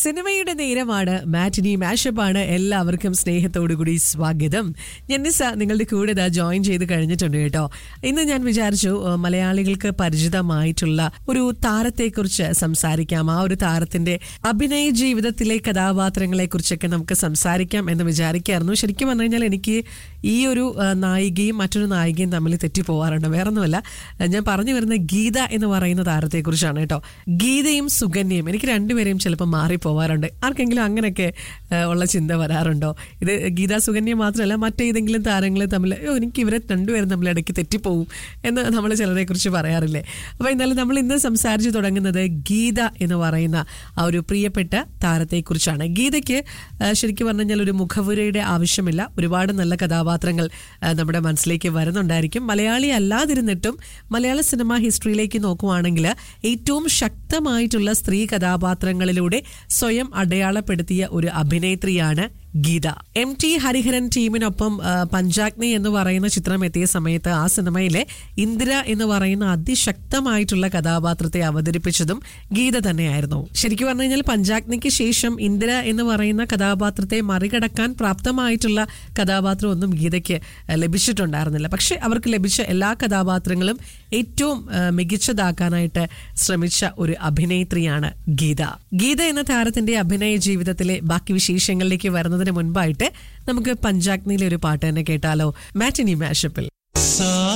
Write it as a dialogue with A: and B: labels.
A: സിനിമയുടെ നേരമാണ് മാറ്റിനി മാഷപ്പാണ് എല്ലാവർക്കും സ്നേഹത്തോടുകൂടി സ്വാഗതം ഞാൻ നിസ നിങ്ങളുടെ കൂടെ ഇതാ ജോയിൻ ചെയ്ത് കഴിഞ്ഞിട്ടുണ്ട് കേട്ടോ ഇന്ന് ഞാൻ വിചാരിച്ചു ഏഹ്, മലയാളികൾക്ക് പരിചിതമായിട്ടുള്ള ഒരു താരത്തെക്കുറിച്ച് സംസാരിക്കാം ആ ഒരു താരത്തിന്റെ അഭിനയ ജീവിതത്തിലെ കഥാപാത്രങ്ങളെ കുറിച്ചൊക്കെ നമുക്ക് സംസാരിക്കാം എന്ന് വിചാരിക്കായിരുന്നു ശരിക്കും പറഞ്ഞു കഴിഞ്ഞാൽ എനിക്ക് ഈ ഒരു ഏഹ്, നായികയും മറ്റൊരു നായികയും തമ്മിൽ തെറ്റിപ്പോവാറുണ്ട് വേറൊന്നുമല്ല ഏഹ്, ഞാൻ പറഞ്ഞു വരുന്ന ഗീത എന്ന് പറയുന്ന താരത്തെക്കുറിച്ചാണ് കേട്ടോ ഗീതയും സുകന്യയും എനിക്ക് രണ്ടുപേരെയും ചിലപ്പോൾ മാറിപ്പോവാറുണ്ട് ആർക്കെങ്കിലും അങ്ങനെയൊക്കെ ഏഹ്, ഉള്ള ചിന്ത വരാറുണ്ടോ ഇത് ഗീത സുകന്യ മാത്രമല്ല മറ്റേതെങ്കിലും താരങ്ങൾ തമ്മിൽ "അയ്യോ, എനിക്ക് ഇവരെ രണ്ടുപേരും തമ്മിൽ ഇടയ്ക്ക് തെറ്റിപ്പോവും എന്ന് നമ്മൾ ചിലരെ കുറിച്ച് പറയാറില്ലേ അപ്പോൾ എന്നാലും നമ്മൾ ഇന്ന് സംസാരിച്ച് തുടങ്ങുന്നത് ഗീത എന്ന് പറയുന്ന ആ ഒരു പ്രിയപ്പെട്ട താരത്തെക്കുറിച്ചാണ് ഗീതയ്ക്ക് ആ, ശരിക്കും പറഞ്ഞു കഴിഞ്ഞാൽ ഒരു മുഖവുരയുടെ ആവശ്യമില്ല ഒരുപാട് നല്ല കഥാപാത്രങ്ങൾ ആ, നമ്മുടെ മനസ്സിലേക്ക് വരുന്നുണ്ടായിരിക്കും മലയാളി അല്ലാതിരുന്നിട്ടും മലയാള സിനിമ ഹിസ്റ്ററിയിലേക്ക് നോക്കുവാണെങ്കിൽ ഏറ്റവും ശക്തമായിട്ടുള്ള സ്ത്രീ കഥാപാത്രങ്ങളിലൂടെ സ്വയം അടയാളപ്പെടുത്തിയ ഒരു അഭിനേത്രിയാണ് ഗീത എം ടി ഹരിഹരൻ ടീമിനൊപ്പം ആ, പഞ്ചാഗ്നി എന്ന് പറയുന്ന ചിത്രം എത്തിയ സമയത്ത് ആ സിനിമയിലെ ഇന്ദിര എന്ന് പറയുന്ന അതിശക്തമായിട്ടുള്ള കഥാപാത്രത്തെ അവതരിപ്പിച്ചതും ഗീത തന്നെയായിരുന്നു ശരിക്കും പറഞ്ഞു കഴിഞ്ഞാൽ പഞ്ചാഗ്നിക്ക് ശേഷം ഇന്ദിര എന്ന് പറയുന്ന കഥാപാത്രത്തെ മറികടക്കാൻ പ്രാപ്തമായിട്ടുള്ള കഥാപാത്രം ഒന്നും ഗീതയ്ക്ക് ആ, ലഭിച്ചിട്ടുണ്ടായിരുന്നില്ല പക്ഷെ അവർക്ക് ലഭിച്ച എല്ലാ കഥാപാത്രങ്ങളും ഏറ്റവും ആ, മികച്ചതാക്കാനായിട്ട് ശ്രമിച്ച ഒരു അഭിനേത്രിയാണ് ഗീത ഗീത എന്ന താരത്തിന്റെ അഭിനയ ജീവിതത്തിലെ ബാക്കി വിശേഷങ്ങളിലേക്ക് വരുന്നതിന് മുൻപായിട്ട് നമുക്ക് പഞ്ചാഗ്നിയിലെ ഒരു പാട്ട് തന്നെ കേട്ടാലോ മാറ്റിനി മാഷപ്പിൽ